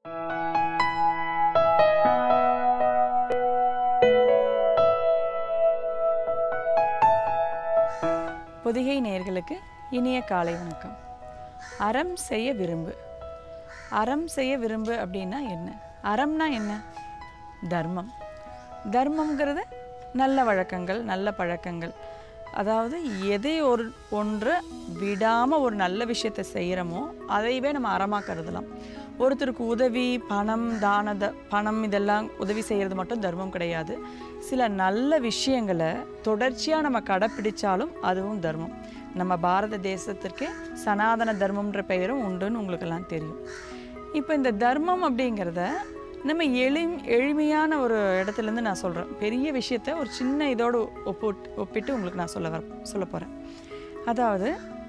பொதிகை நேயர்களுக்கு இனிய காலை வணக்கம் அறம் செய்ய விரும்பு அறம் செய்ய விரும்பு அப்படின்னா என்ன அறம்னா என்ன தர்மம் தர்மம்ங்கிறது நல்ல வழக்கங்கள் நல்ல பழக்கங்கள் அதாவது எதை ஒரு ஒன்றை விடாமல் ஒரு நல்ல விஷயத்தை செய்கிறோமோ அதையவே நம்ம அறமாக கருதலாம் ஒருத்தருக்கு உதவி பணம் தான த பணம் இதெல்லாம் உதவி செய்கிறது மட்டும் தர்மம் கிடையாது சில நல்ல விஷயங்களை தொடர்ச்சியாக நம்ம கடைப்பிடிச்சாலும் அதுவும் தர்மம் நம்ம பாரத தேசத்திற்கே சனாதன தர்மம்ன்ற பெயரும் உண்டுன்னு உங்களுக்கெல்லாம் தெரியும் இப்போ இந்த தர்மம் அப்படிங்கிறத நம்ம எளி எளிமையான ஒரு இடத்துலேருந்து நான் சொல்கிறேன் பெரிய விஷயத்த ஒரு சின்ன இதோடு ஒப்பு ஒப்பிட்டு உங்களுக்கு நான் சொல்ல வர சொல்ல போகிறேன் அதாவது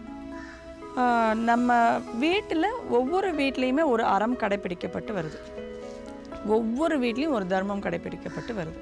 ஆஹ், நம்ம வீட்டில் ஒவ்வொரு வீட்லேயுமே ஒரு அறம் கடைப்பிடிக்கப்பட்டு வருது ஒவ்வொரு வீட்லேயும் ஒரு தர்மம் கடைப்பிடிக்கப்பட்டு வருது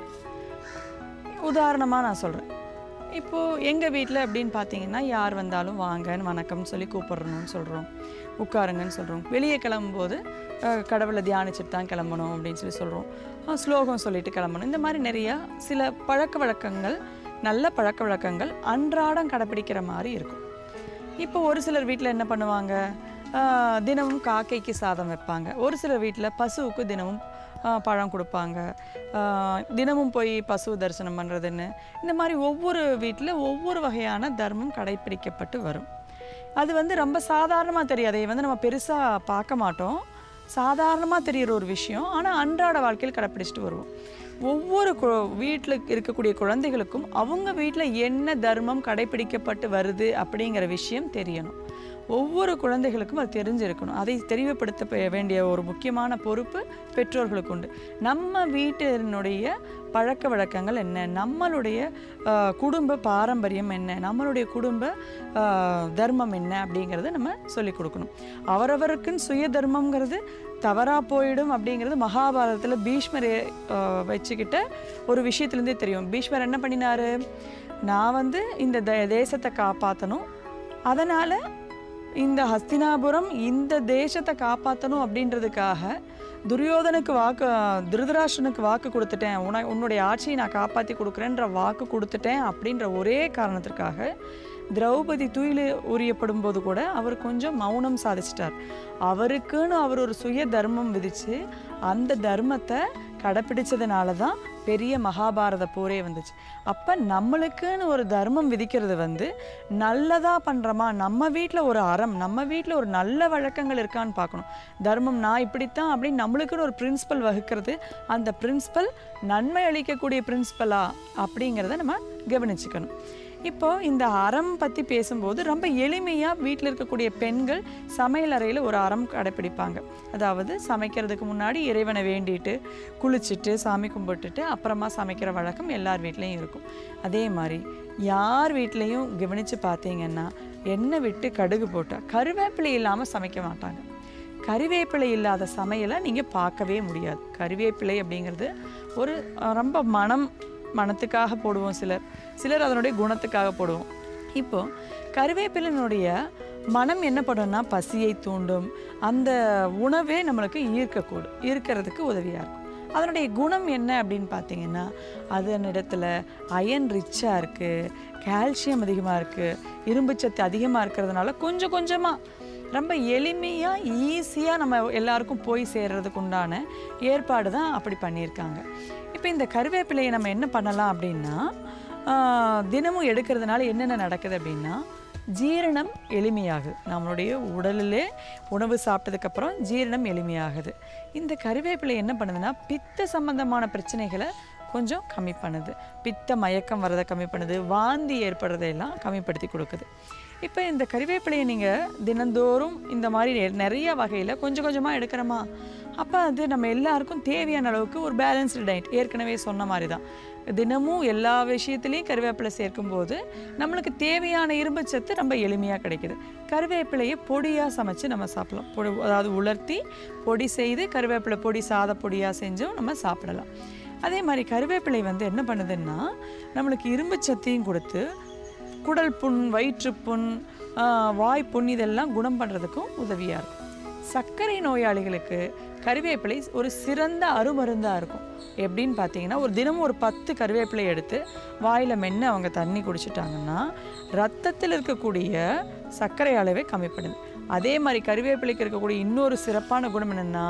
உதாரணமாக நான் சொல்கிறேன் இப்போது எங்கள் வீட்டில் அப்படின்னு பார்த்தீங்கன்னா யார் வந்தாலும் வாங்கன்னு வணக்கம்னு சொல்லி கூப்பிட்றணும்னு சொல்கிறோம் உட்காருங்கன்னு சொல்கிறோம் வெளியே கிளம்பும்போது அஹ், கடவுளை தியானிச்சுட்டு தான் கிளம்பணும் அப்படின்னு சொல்லி சொல்கிறோம் ஸ்லோகம் சொல்லிட்டு கிளம்பணும் இந்த மாதிரி நிறையா சில பழக்க வழக்கங்கள் நல்ல பழக்க வழக்கங்கள் அன்றாடம் கடைப்பிடிக்கிற மாதிரி இருக்கும் இப்போ ஒரு சிலர் வீட்டில் என்ன பண்ணுவாங்க ஆஹ், தினமும் காக்கைக்கு சாதம் வைப்பாங்க ஒரு சிலர் வீட்டில் பசுவுக்கு தினமும் ஆஹ், பழம் கொடுப்பாங்க ஆஹ், தினமும் போய் பசு தரிசனம் பண்ணுறதுன்னு இந்த மாதிரி ஒவ்வொரு வீட்டில் ஒவ்வொரு வகையான தர்மம் கடைப்பிடிக்கப்பட்டு வரும் அது வந்து ரொம்ப சாதாரணமாக தெரியாது அதை வந்து நம்ம பெருசாக பார்க்க மாட்டோம் சாதாரணமாக தெரிகிற ஒரு விஷயம் ஆனால் அன்றாட வாழ்க்கையில் கடைப்பிடிச்சிட்டு வருவோம் ஒவ்வொரு வீட்டில் இருக்கக்கூடிய குழந்தைகளுக்கும் அவங்க வீட்டில் என்ன தர்மம் கடைப்பிடிக்கப்பட்டு வருது அப்படிங்கிற விஷயம் தெரியணும் ஒவ்வொரு குழந்தைகளுக்கும் அது தெரிஞ்சிருக்கணும் அதை தெளிவுபடுத்த ப- வேண்டிய ஒரு முக்கியமான பொறுப்பு பெற்றோர்களுக்கு உண்டு நம்ம வீட்டினுடைய பழக்க வழக்கங்கள் என்ன நம்மளுடைய ஆஹ், குடும்ப பாரம்பரியம் என்ன நம்மளுடைய குடும்ப ஆஹ், தர்மம் என்ன அப்படிங்கிறத நம்ம சொல்லிக் கொடுக்கணும் அவரவருக்குன்னு சுய தர்மம்ங்கிறது தவறா போயிடும் அப்படிங்கிறது மகாபாரதத்தில் பீஷ்மர் ஆஹ், வச்சுக்கிட்ட ஒரு விஷயத்துலேருந்தே தெரியும் பீஷ்மர் என்ன பண்ணினாரு நான் வந்து இந்த த தேசத்தை காப்பாற்றணும் அதனால் இந்த ஹஸ்தினாபுரம் இந்த தேசத்தை காப்பாற்றணும் அப்படின்றதுக்காக துரியோதனுக்கு வாக்கு திருதராஷ்டனுக்கு வாக்கு கொடுத்துட்டேன் உன உன்னுடைய ஆட்சியை நான் காப்பாற்றி கொடுக்குறேன்ற வாக்கு கொடுத்துட்டேன் அப்படின்ற ஒரே காரணத்திற்காக திரௌபதி துயில உரியப்படும் போது கூட அவர் கொஞ்சம் மௌனம் சாதிச்சிட்டார் அவருக்குன்னு அவர் ஒரு சுய தர்மம் விதிச்சு அந்த தர்மத்தை கடைப்பிடிச்சதுனால தான் பெரிய மகாபாரத போரே வந்துச்சு அப்போ நம்மளுக்குன்னு ஒரு தர்மம் விதிக்கிறது வந்து நல்லதாக பண்ணுறோமா நம்ம வீட்டில் ஒரு அறம் நம்ம வீட்டில் ஒரு நல்ல வழக்கங்கள் இருக்கான்னு பார்க்கணும் தர்மம் நான் இப்படித்தான் அப்படின்னு நம்மளுக்குன்னு ஒரு பிரின்சிபல் வகுக்கிறது அந்த பிரின்சிபல் நன்மை அளிக்கக்கூடிய பிரின்சிபலா அப்படிங்கிறத நம்ம கவனிச்சுக்கணும் இப்போ இந்த அறம் பற்றி பேசும்போது ரொம்ப எளிமையாக வீட்டில் இருக்கக்கூடிய பெண்கள் சமையல் அறையில் ஒரு அறம் கடைப்பிடிப்பாங்க அதாவது சமைக்கிறதுக்கு முன்னாடி இறைவனை வேண்டிட்டு குளிச்சுட்டு சாமி கும்பிட்டுட்டு அப்புறமா சமைக்கிற வழக்கம் எல்லார் வீட்லேயும் இருக்கும் அதே மாதிரி யார் வீட்லேயும் கவனித்து பார்த்தீங்கன்னா எண்ணெய் விட்டு கடுகு போட்டால் கருவேப்பிலை இல்லாமல் சமைக்க மாட்டாங்க கறிவேப்பிலை இல்லாத சமையலை நீங்கள் பார்க்கவே முடியாது கறிவேப்பிலை அப்படிங்கிறது ஒரு அஹ், ரொம்ப மனம் மனத்துக்காக போடுவோம் சிலர் சிலர் அதனுடைய குணத்துக்காக போடுவோம் இப்போ கருவேப்பிலையினுடைய மனம் என்ன பண்ணும்னா பசியை தூண்டும் அந்த உணவே நம்மளுக்கு ஈர்க்கக்கூடும் ஈர்க்கிறதுக்கு உதவியாக இருக்கும் அதனுடைய குணம் என்ன அப்படின்னு பார்த்தீங்கன்னா அதனிடத்துல அயன் ரிச்சாக இருக்குது கால்சியம் அதிகமாக இருக்குது இரும்புச்சத்து அதிகமாக இருக்கிறதுனால கொஞ்சம் கொஞ்சமாக ரொம்ப எளிமையாக ஈஸியாக நம்ம எல்லாருக்கும் போய் சேர்றதுக்கு உண்டான ஏற்பாடு தான் அப்படி பண்ணியிருக்காங்க இப்போ இந்த கருவேப்பிலையை நம்ம என்ன பண்ணலாம் அப்படின்னா ஆஹ், தினமும் எடுக்கிறதுனால என்னென்ன நடக்குது அப்படின்னா ஜீரணம் எளிமையாகுது நம்மளுடைய உடலிலே உணவு சாப்பிட்டதுக்கப்புறம் ஜீரணம் எளிமையாகுது இந்த கருவேப்பிலை என்ன பண்ணுதுன்னா பித்த சம்பந்தமான பிரச்சனைகளை கொஞ்சம் கம்மி பண்ணுது பித்த மயக்கம் வரதை கம்மி பண்ணுது வாந்தி ஏற்படுறதையெல்லாம் கம்மிப்படுத்தி கொடுக்குது இப்போ இந்த கறிவேப்பிலையை நீங்கள் தினந்தோறும் இந்த மாதிரி நெ- நிறைய வகையில் கொஞ்சம் கொஞ்சமாக எடுக்கிறோமா அப்போ அது நம்ம எல்லாருக்கும் தேவையான அளவுக்கு ஒரு பேலன்ஸ்டு டயட் ஏற்கனவே சொன்ன மாதிரி தான் தினமும் எல்லா விஷயத்துலேயும் கருவேப்பிலை சேர்க்கும்போது நம்மளுக்கு தேவையான இரும்புச்சத்து ரொம்ப எளிமையாக கிடைக்குது கருவேப்பிலையை பொடியாக சமைச்சு நம்ம சாப்பிடலாம் பொடி அதாவது உலர்த்தி பொடி செய்து கருவேப்பிலை பொடி சாத பொடியாக செஞ்சும் நம்ம சாப்பிடலாம் அதே மாதிரி கருவேப்பிலை வந்து என்ன பண்ணுதுன்னா நம்மளுக்கு இரும்புச்சத்தையும் கொடுத்து குடல் புண் வயிற்றுப்புண் ஆஹ், வாய்ப்புண் இதெல்லாம் குணம் பண்ணுறதுக்கும் உதவியாக இருக்கும் சர்க்கரை நோயாளிகளுக்கு கருவேப்பிலை ஒரு சிறந்த அருமருந்தாக இருக்கும் எப்படின்னு பார்த்தீங்கன்னா ஒரு தினமும் ஒரு பத்து கருவேப்பிலை எடுத்து வாயில் மென்று அவங்க தண்ணி குடிச்சிட்டாங்கன்னா ரத்தத்தில் இருக்கக்கூடிய சர்க்கரை அளவை கம்மி பண்ணுது அதே மாதிரி கருவேப்பிலைக்கு இருக்கக்கூடிய இன்னொரு சிறப்பான குணம் என்னென்னா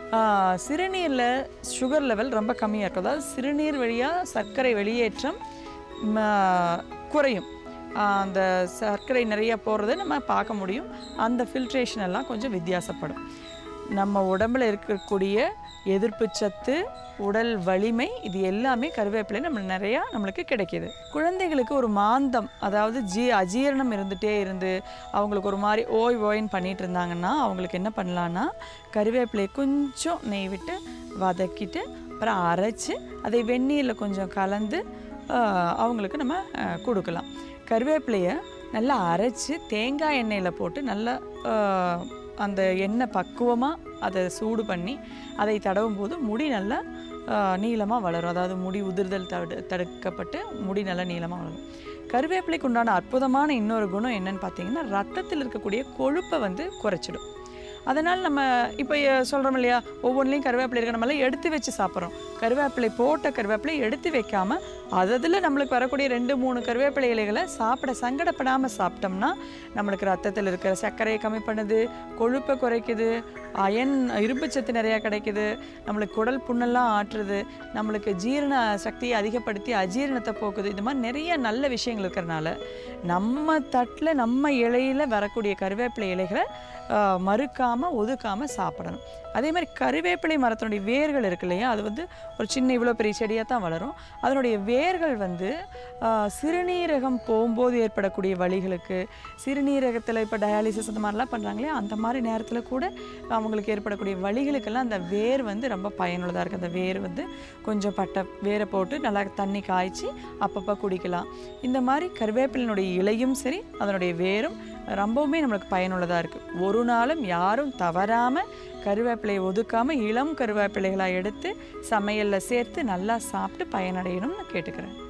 சிறுநீரில் சுகர் லெவல் ரொம்ப கம்மியாக இருக்கும் அதாவது சிறுநீர் வழியாக சர்க்கரை வெளியேற்றம் ம, குறையும் ஆஹ் அந்த சர்க்கரை நிறைய போகிறத நம்ம பார்க்க முடியும் அந்த ஃபில்ட்ரேஷன் எல்லாம் கொஞ்சம் வித்தியாசப்படும் நம்ம உடம்புல இருக்கக்கூடிய எதிர்ப்பு சத்து உடல் வலிமை இது எல்லாமே கருவேப்பிலை நம்ம நிறையா நம்மளுக்கு கிடைக்கிது குழந்தைகளுக்கு ஒரு மாந்தம் அதாவது ஜீ அஜீரணம் இருந்துகிட்டே இருந்து அவங்களுக்கு ஒரு மாதிரி ஓய் ஓய்ன்னு பண்ணிட்டு இருந்தாங்கன்னா அவங்களுக்கு என்ன பண்ணலான்னா கருவேப்பிலை கொஞ்சம் நெய் விட்டு வதக்கிட்டு அப்புறம் அரைச்சி அதை வெந்நீரில் கொஞ்சம் கலந்து ஆஹ், அவங்களுக்கு நம்ம ஆஹ், கொடுக்கலாம் கருவேப்பிலையை நல்லா அரைச்சி தேங்காய் எண்ணெயில் போட்டு நல்லா ஆஹ், அந்த எண்ணெய் பக்குவமாக அதை சூடு பண்ணி அதை தடவும் போது முடி நல்லா நீளமாக வளரும் அதாவது முடி உதிர்தல் தடு தடுக்கப்பட்டு முடி நல்லா நீளமாக வளரும் கருவேப்பிலைக்கு உண்டான அற்புதமான இன்னொரு குணம் என்னன்னு பார்த்தீங்கன்னா ரத்தத்தில் இருக்கக்கூடிய கொழுப்பை வந்து குறைச்சிடும் அதனால் நம்ம இப்போ சொல்கிறோம் இல்லையா ஒவ்வொன்றிலையும் கருவேப்பிலை இருக்க நம்மளாம் எடுத்து வச்சு சாப்பிட்றோம் கருவேப்பிலை போட்ட கருவேப்பிலை எடுத்து வைக்காமல் அதில் நம்மளுக்கு வரக்கூடிய ரெண்டு மூணு கருவேப்பிலை இலைகளை சாப்பிட சங்கடப்படாமல் சாப்பிட்டோம்னா நம்மளுக்கு ரத்தத்தில் இருக்கிற சர்க்கரையை கம்மி பண்ணுது கொழுப்பை குறைக்குது அயன் இரும்புச்சத்து நிறையா கிடைக்குது நம்மளுக்கு குடல் புண்ணெல்லாம் ஆற்றுது நம்மளுக்கு ஜீரண சக்தியை அதிகப்படுத்தி அஜீரணத்தை போக்குது இது மாதிரி நிறைய நல்ல விஷயங்கள் இருக்கிறனால நம்ம தட்டில் நம்ம இலையில வரக்கூடிய கருவேப்பிலை இலைகளை ஆஹ், மறுக்காம ஒதுக்காம சாப்பிடணும் அதே மாதிரி கருவேப்பிலை மரத்தினுடைய வேர்கள் இருக்கு இல்லையா அது வந்து ஒரு சின்ன இவ்வளோ பெரிய செடியாக தான் வளரும் அதனுடைய வேர்கள் வந்து ஆஹ், சிறுநீரகம் போகும்போது ஏற்படக்கூடிய வலிகளுக்கு சிறுநீரகத்தில் இப்போ டயாலிசிஸ் அந்த மாதிரிலாம் பண்ணுறாங்களே அந்த மாதிரி நேரத்தில் கூட அவங்களுக்கு ஏற்படக்கூடிய வலிகளுக்கெல்லாம் அந்த வேர் வந்து ரொம்ப பயனுள்ளதாக இருக்குது அந்த வேர் வந்து கொஞ்சம் பட்டை வேரை போட்டு நல்லா தண்ணி காய்ச்சி அப்பப்போ குடிக்கலாம் இந்த மாதிரி கருவேப்பிலினுடைய இலையும் சரி அதனுடைய வேரும் ரொம்பவுமே நம்மளுக்கு பயனுள்ளதாக இருக்குது ஒரு நாளும் யாரும் தவறாமல் கருவேப்பிலையை ஒதுக்காமல் இளம் கருவேப்பிலைகளாக எடுத்து சமையலில் சேர்த்து நல்லா சாப்பிட்டு பயனடையணும்னு கேட்டுக்கிறேன்